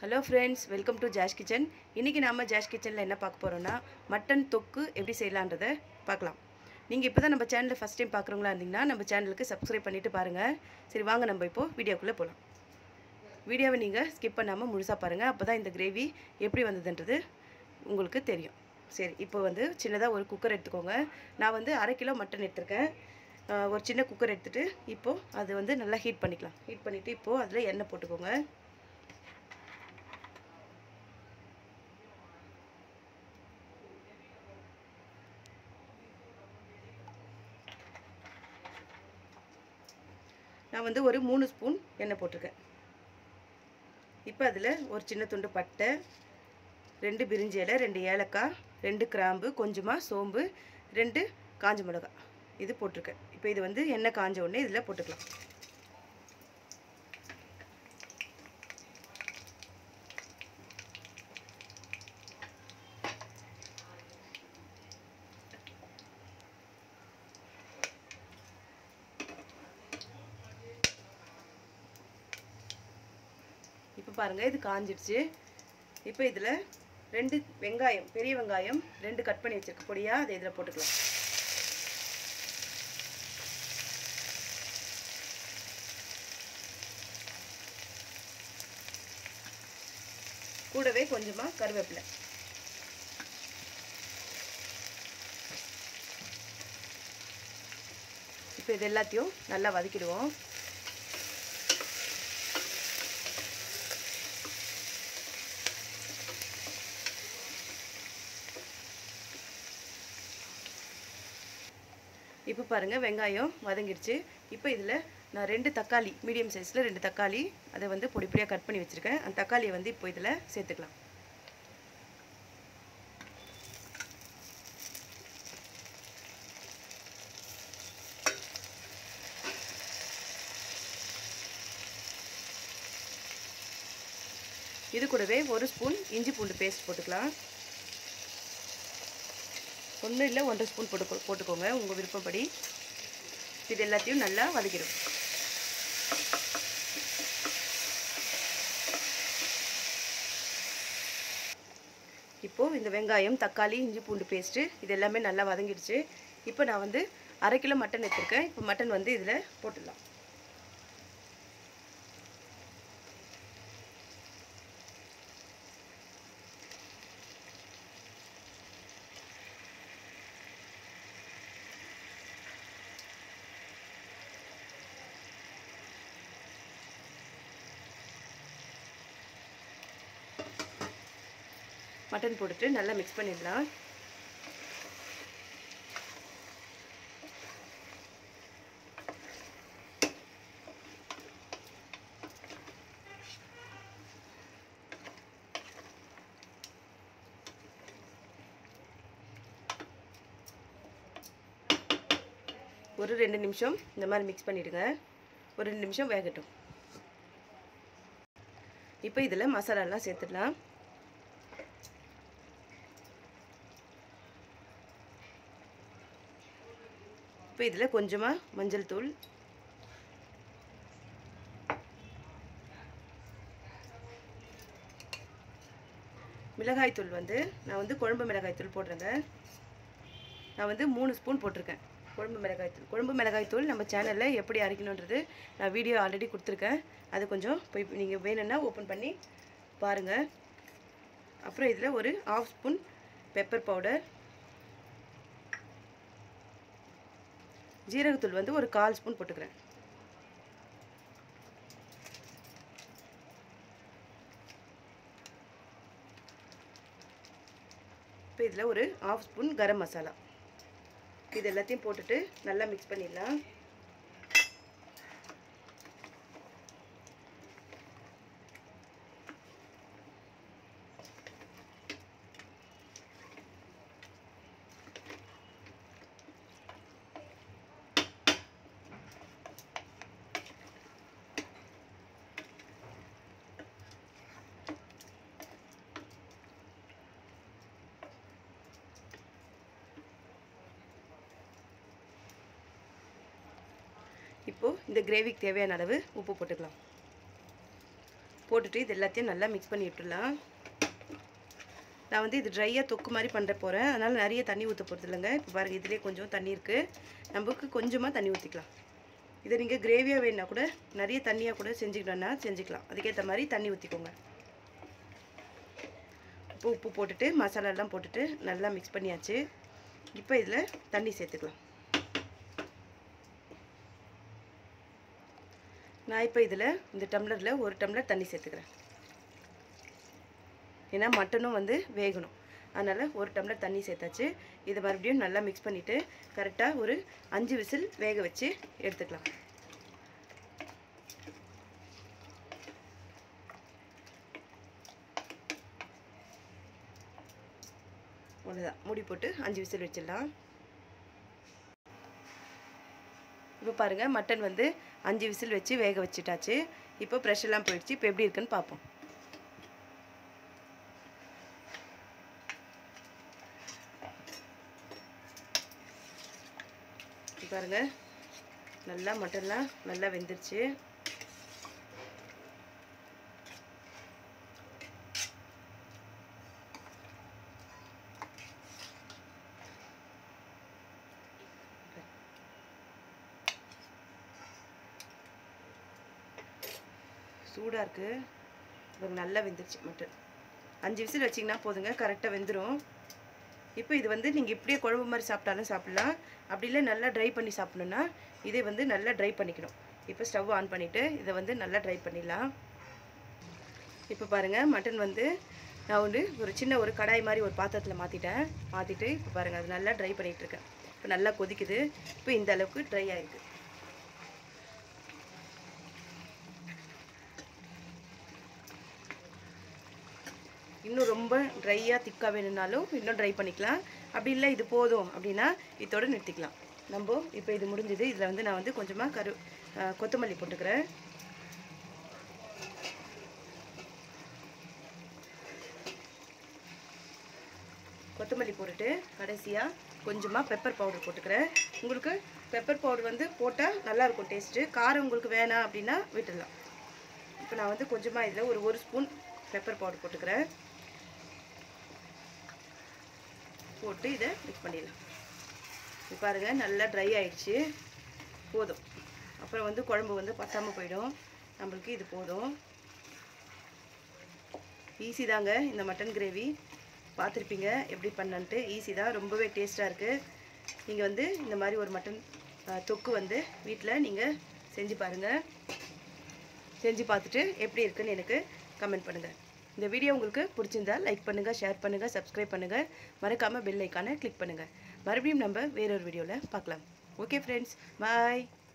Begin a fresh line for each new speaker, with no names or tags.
hello friends welcome to Jash kitchen இன்றைக்கி நாம Josh கிச்சனில் என்ன பார்க்க போகிறோன்னா மட்டன் தொக்கு எப்படி செய்யலான்றதை பார்க்கலாம் நீங்கள் இப்போ தான் நம்ம சேனலை ஃபஸ்ட் டைம் பார்க்குறவங்களா இருந்தீங்கன்னா நம்ம சேனலுக்கு சப்ஸ்கிரைப் பண்ணிவிட்டு பாருங்கள் சரி வாங்க நம்ம இப்போது வீடியோக்குள்ளே போகலாம் வீடியோவை நீங்கள் ஸ்கிப் பண்ணாமல் முழுசாக பாருங்கள் அப்போ தான் இந்த கிரேவி எப்படி வந்ததுன்றது உங்களுக்கு தெரியும் சரி இப்போ வந்து சின்னதாக ஒரு குக்கர் எடுத்துக்கோங்க நான் வந்து அரை கிலோ மட்டன் எடுத்திருக்கேன் ஆஹ் ஒரு சின்ன குக்கர் எடுத்துகிட்டு இப்போது அது வந்து நல்லா ஹீட் பண்ணிக்கலாம் ஹீட் பண்ணிவிட்டு இப்போது அதில் எண்ணெய் போட்டுக்கோங்க நான் வந்து ஒரு மூணு ஸ்பூன் எண்ணெய் போட்டிருக்கேன் இப்போ அதில் ஒரு சின்ன துண்டு பட்டை ரெண்டு பிரிஞ்சி இலை ரெண்டு ஏலக்காய் ரெண்டு கிராம்பு கொஞ்சமாக சோம்பு ரெண்டு காஞ்ச மிளகாய் இது போட்டிருக்கேன் இப்போ இது வந்து எண்ணெய் காஞ்ச உடனே இதில் போட்டுக்கலாம் இப்போ பாருங்கள் இது காஞ்சிடுச்சு இப்போ இதில் ரெண்டு வெங்காயம் பெரிய வெங்காயம் ரெண்டு கட் பண்ணி வச்சிருக்க பொடியாக அதை இதில் போட்டுக்கலாம் கூடவே கொஞ்சமாக கருவேப்பிலை இப்போ இது எல்லாத்தையும் நல்லா வதக்கிடுவோம் இப்போ பாருங்கள் வெங்காயம் வதங்கிடுச்சு இப்போ இதில் நான் ரெண்டு தக்காளி மீடியம் சைஸில் ரெண்டு தக்காளி அதை வந்து பொடி பொடியாக கட் பண்ணி வச்சுருக்கேன் அந்த தக்காளியை வந்து இப்போ இதில் சேர்த்துக்கலாம் இது கூடவே ஒரு ஸ்பூன் இஞ்சி பூண்டு பேஸ்ட் போட்டுக்கலாம் ஒன்றும் இல்லை ஒன்றரை ஸ்பூன் போட்டு போட்டுக்கோங்க உங்கள் விருப்பப்படி இது எல்லாத்தையும் நல்லா வதக்கிடும் இப்போது இந்த வெங்காயம் தக்காளி இஞ்சி பூண்டு பேஸ்ட்டு இது எல்லாமே நல்லா வதங்கிடுச்சு இப்போ நான் வந்து அரை கிலோ மட்டன் எடுத்திருக்கேன் இப்போ மட்டன் வந்து இதில் போட்டுடலாம் மட்டன் போட்டுட்டு நல்லா மிக்ஸ் பண்ணிடலாம் ஒரு ரெண்டு நிமிஷம் இந்த மாதிரி மிக்ஸ் பண்ணிவிடுங்க ஒரு ரெண்டு நிமிஷம் வேகட்டும் இப்போ இதில் மசாலாலாம் சேர்த்துடலாம் இப்போ இதில் கொஞ்சமாக மஞ்சள் தூள் மிளகாய் தூள் வந்து நான் வந்து குழம்பு மிளகாய் தூள் போடுறேங்க நான் வந்து மூணு ஸ்பூன் போட்டிருக்கேன் குழம்பு மிளகாய் தூள் குழம்பு மிளகாய் தூள் நம்ம சேனலில் எப்படி அரைக்கணுன்றது நான் வீடியோ ஆல்ரெடி கொடுத்துருக்கேன் அது கொஞ்சம் போய் நீங்கள் வேணும்னா ஓப்பன் பண்ணி பாருங்கள் அப்புறம் இதில் ஒரு ஆஃப் ஸ்பூன் பெப்பர் பவுடர் ஜீரகத்தூள் வந்து ஒரு கால் ஸ்பூன் போட்டுக்கிறேன் இப்போ இதில் ஒரு ஆஃப் ஸ்பூன் கரம் மசாலா இது எல்லாத்தையும் போட்டுட்டு நல்லா மிக்ஸ் பண்ணிடலாம் இப்போது இந்த கிரேவிக்கு தேவையான அளவு உப்பு போட்டுக்கலாம் போட்டுட்டு இது எல்லாத்தையும் நல்லா மிக்ஸ் பண்ணி விட்டுடலாம் நான் வந்து இது ட்ரையாக தொக்கு மாதிரி பண்ணுற போகிறேன் அதனால் நிறைய தண்ணி ஊற்ற போகிறது இல்லைங்க இப்போ பாருங்கள் இதிலே கொஞ்சம் தண்ணி இருக்குது நமக்கு கொஞ்சமாக தண்ணி ஊற்றிக்கலாம் இதை நீங்கள் கிரேவியாக வேணுன்னா கூட நிறைய தண்ணியாக கூட செஞ்சுக்கணுன்னா செஞ்சுக்கலாம் அதுக்கேற்ற மாதிரி தண்ணி ஊற்றிக்கோங்க உப்பு உப்பு போட்டுட்டு மசாலாலாம் போட்டுட்டு நல்லா மிக்ஸ் பண்ணியாச்சு இப்போ இதில் தண்ணி சேர்த்துக்கலாம் நான் இப்போ இதில் இந்த டம்ளரில் ஒரு டம்ளர் தண்ணி சேர்த்துக்கிறேன் ஏன்னா மட்டனும் வந்து வேகணும் அதனால் ஒரு டம்ளர் தண்ணி சேர்த்தாச்சு இதை மறுபடியும் நல்லா மிக்ஸ் பண்ணிவிட்டு கரெக்டாக ஒரு அஞ்சு விசில் வேக வச்சு எடுத்துக்கலாம் அவ்வளோதான் மூடி போட்டு அஞ்சு விசில் வச்சிடலாம் இப்போ பாருங்கள் மட்டன் வந்து அஞ்சு விசில் வச்சு வேக வச்சுட்டாச்சு இப்போ ப்ரெஷர்லாம் போயிடுச்சு இப்போ எப்படி இருக்குன்னு பார்ப்போம் இப்போ பாருங்க நல்லா மட்டன்லாம் நல்லா வெந்துருச்சு சூடாக இருக்குது இப்போ நல்லா வெந்துருச்சு மட்டன் அஞ்சு விசில் வச்சிங்கன்னா போதுங்க கரெக்டாக வெந்துடும் இப்போ இது வந்து நீங்கள் இப்படியே குழம்பு மாதிரி சாப்பிட்டாலும் சாப்பிட்லாம் அப்படி இல்லை நல்லா ட்ரை பண்ணி சாப்பிட்ணுன்னா இதே வந்து நல்லா ட்ரை பண்ணிக்கணும் இப்போ ஸ்டவ் ஆன் பண்ணிவிட்டு இதை வந்து நல்லா ட்ரை பண்ணிடலாம் இப்போ பாருங்கள் மட்டன் வந்து நான் வந்து ஒரு சின்ன ஒரு கடாய் மாதிரி ஒரு பாத்திரத்தில் மாற்றிட்டேன் மாற்றிட்டு இப்போ பாருங்கள் அது நல்லா ட்ரை பண்ணிகிட்ருக்கேன் இப்போ நல்லா கொதிக்குது இப்போ இந்த அளவுக்கு ட்ரை ஆகிருக்கு இன்னும் ரொம்ப ட்ரையாக திக்காக வேணும்னாலும் இன்னும் ட்ரை பண்ணிக்கலாம் அப்படி இல்லை இது போதும் அப்படின்னா இதோட நிறுத்திக்கலாம் நம்ம இப்போ இது முடிஞ்சது இதில் வந்து நான் வந்து கொஞ்சமாக கரு அஹ், கொத்தமல்லி போட்டுக்கிறேன் கொத்தமல்லி போட்டுட்டு கடைசியாக கொஞ்சமாக பெப்பர் பவுடர் போட்டுக்கிறேன் உங்களுக்கு பெப்பர் பவுடர் வந்து போட்டால் நல்லாயிருக்கும் டேஸ்ட்டு காரம் உங்களுக்கு வேணாம் அப்படின்னா விட்டுடலாம் இப்போ நான் வந்து கொஞ்சமாக இதில் ஒரு ஒரு ஸ்பூன் பெப்பர் பவுடர் போட்டுக்கிறேன் போட்டு இதை மிக்ஸ் பண்ணிடலாம் இப்போ பாருங்கள் நல்லா ட்ரை ஆயிடுச்சு போதும் அப்புறம் வந்து குழம்பு வந்து பத்தாமல் போயிடும் நம்மளுக்கு இது போதும் ஈஸி தாங்க இந்த மட்டன் கிரேவி பார்த்துருப்பீங்க எப்படி பண்ணன்ட்டு ஈஸி தான் ரொம்பவே டேஸ்ட்டாக இருக்குது நீங்கள் வந்து இந்த மாதிரி ஒரு மட்டன் அஹ், தொக்கு வந்து வீட்டில் நீங்கள் செஞ்சு பாருங்கள் செஞ்சு பார்த்துட்டு எப்படி இருக்குன்னு எனக்கு கமெண்ட் பண்ணுங்கள் இந்த வீடியோ உங்களுக்கு பிடிச்சிருந்தா லைக் பண்ணுங்கள் ஷேர் பண்ணுங்கள் சப்ஸ்கிரைப் பண்ணுங்கள் மறக்காமல் பெல் ஐக்கானை கிளிக் பண்ணுங்கள் மறுபடியும் நம்ம வேறொரு வீடியோவில் பார்க்கலாம் ஓகே ஃப்ரெண்ட்ஸ் பாய்